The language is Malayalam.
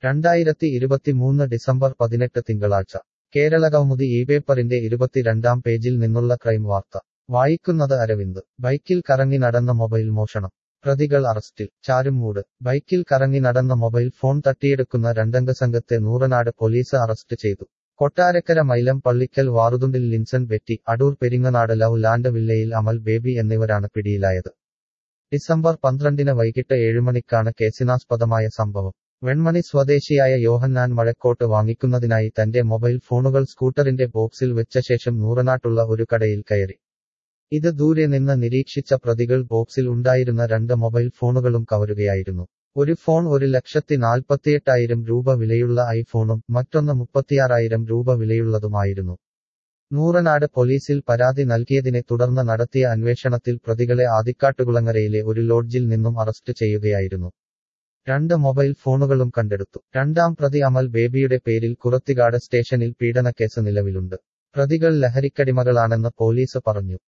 രണ്ടായിരത്തി ഇരുപത്തിമൂന്ന് ഡിസംബർ പതിനെട്ട് തിങ്കളാഴ്ച കേരളകൗമുദി ഈ പേപ്പറിന്റെ ഇരുപത്തിരണ്ടാം പേജിൽ നിന്നുള്ള ക്രൈം വാർത്ത വായിക്കുന്നത് അരവിന്ദ് ബൈക്കിൽ കറങ്ങി നടന്ന മൊബൈൽ മോഷണം പ്രതികൾ അറസ്റ്റിൽ ചാരുമൂട് ബൈക്കിൽ കറങ്ങി നടന്ന മൊബൈൽ ഫോൺ തട്ടിയെടുക്കുന്ന രണ്ടംഗ സംഘത്തെ നൂറനാട് പോലീസ് അറസ്റ്റ് ചെയ്തു കൊട്ടാരക്കര മൈലം പള്ളിക്കൽ വാറുതുണ്ടിൽ ലിൻസൺ ബെറ്റി അടൂർ പെരിങ്ങനാട് ലവ് ലാൻഡ് വില്ലയിൽ അമൽ ബേബി എന്നിവരാണ് പിടിയിലായത് ഡിസംബർ പന്ത്രണ്ടിന് വൈകിട്ട് ഏഴുമണിക്കാണ് കേസിനാസ്പദമായ സംഭവം വെൺമണി സ്വദേശിയായ യോഹന്നാൻ മഴക്കോട്ട് വാങ്ങിക്കുന്നതിനായി തന്റെ മൊബൈൽ ഫോണുകൾ സ്കൂട്ടറിന്റെ ബോക്സിൽ വെച്ച ശേഷം നൂറനാട്ടുള്ള ഒരു കടയിൽ കയറി ഇത് ദൂരെ നിന്ന് നിരീക്ഷിച്ച പ്രതികൾ ബോക്സിൽ ഉണ്ടായിരുന്ന രണ്ട് മൊബൈൽ ഫോണുകളും കവരുകയായിരുന്നു ഒരു ഫോൺ ഒരു ലക്ഷത്തി നാൽപ്പത്തിയെട്ടായിരം രൂപ വിലയുള്ള ഐഫോണും മറ്റൊന്ന് മുപ്പത്തിയാറായിരം രൂപ വിലയുള്ളതുമായിരുന്നു നൂറനാട് പോലീസിൽ പരാതി നൽകിയതിനെ തുടർന്ന് നടത്തിയ അന്വേഷണത്തിൽ പ്രതികളെ ആദിക്കാട്ടുകുളങ്ങരയിലെ ഒരു ലോഡ്ജിൽ നിന്നും അറസ്റ്റ് ചെയ്യുകയായിരുന്നു രണ്ട് മൊബൈൽ ഫോണുകളും കണ്ടെടുത്തു രണ്ടാം പ്രതി അമൽ ബേബിയുടെ പേരിൽ കുറത്തികാട് സ്റ്റേഷനിൽ പീഡനക്കേസ് നിലവിലുണ്ട് പ്രതികൾ ലഹരിക്കടിമകളാണെന്ന് പോലീസ് പറഞ്ഞു